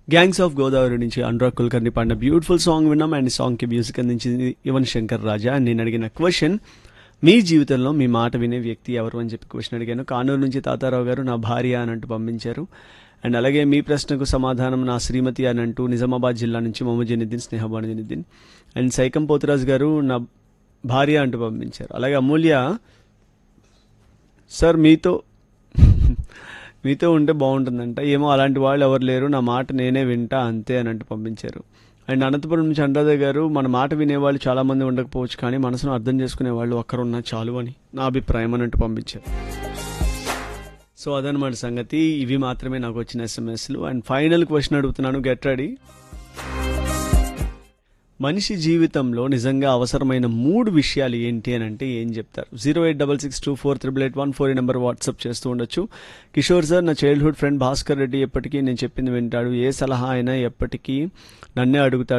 gangs of Godavari నుంచి అనురాగ్ కుల్కర్ని పాడిన beautiful song విన్నాం అండ్ సాంగ్కి మ్యూజిక్ అందించింది యువన్ శంకర్ రాజా అండ్ నేను అడిగిన క్వశ్చన్ మీ జీవితంలో మీ మాట వినే వ్యక్తి ఎవరు అని చెప్పి క్వశ్చన్ అడిగాను కానూరు నుంచి తాతారావు గారు నా భార్య అని అంటూ పంపించారు అండ్ అలాగే మీ ప్రశ్నకు సమాధానం నా శ్రీమతి అని అంటూ నిజామాబాద్ జిల్లా నుంచి మొహమ్మద్ జనిద్దీన్ స్నేహబాను జనిద్దీన్ అండ్ సైకం పోతురాజు గారు నా భార్య అంటూ పంపించారు అలాగే అమూల్య సార్ మీతో మీతో ఉంటే బాగుంటుందంట ఏమో అలాంటి వాళ్ళు ఎవరు లేరు నా మాట నేనే వింటా అంతే అని అంటూ పంపించారు అండ్ అనంతపురం నుంచి అనురాధ గారు మన మాట వినేవాళ్ళు చాలామంది ఉండకపోవచ్చు కానీ మనసును అర్థం చేసుకునే వాళ్ళు ఒక్కరున్నా చాలు అని నా అభిప్రాయం అని అంటూ పంపించారు సో అదనమాట సంగతి ఇవి మాత్రమే నాకు వచ్చిన ఎస్ఎంఎస్లు అండ్ ఫైనల్ క్వశ్చన్ అడుగుతున్నాను గెట్ రెడీ మనిషి జీవితంలో నిజంగా అవసరమైన మూడు విషయాలు ఏంటి అని అంటే ఏం చెప్తారు zero eight double six two four triple eight one four ఈ నెంబర్ వాట్సాప్ చేస్తూ ఉండొచ్చు కిషోర్ సార్ నా చైల్డ్హుడ్ ఫ్రెండ్ భాస్కర్ రెడ్డి ఎప్పటికీ నేను చెప్పింది వింటాడు ఏ సలహా అయినా ఎప్పటికీ నన్నే అడుగుతాడు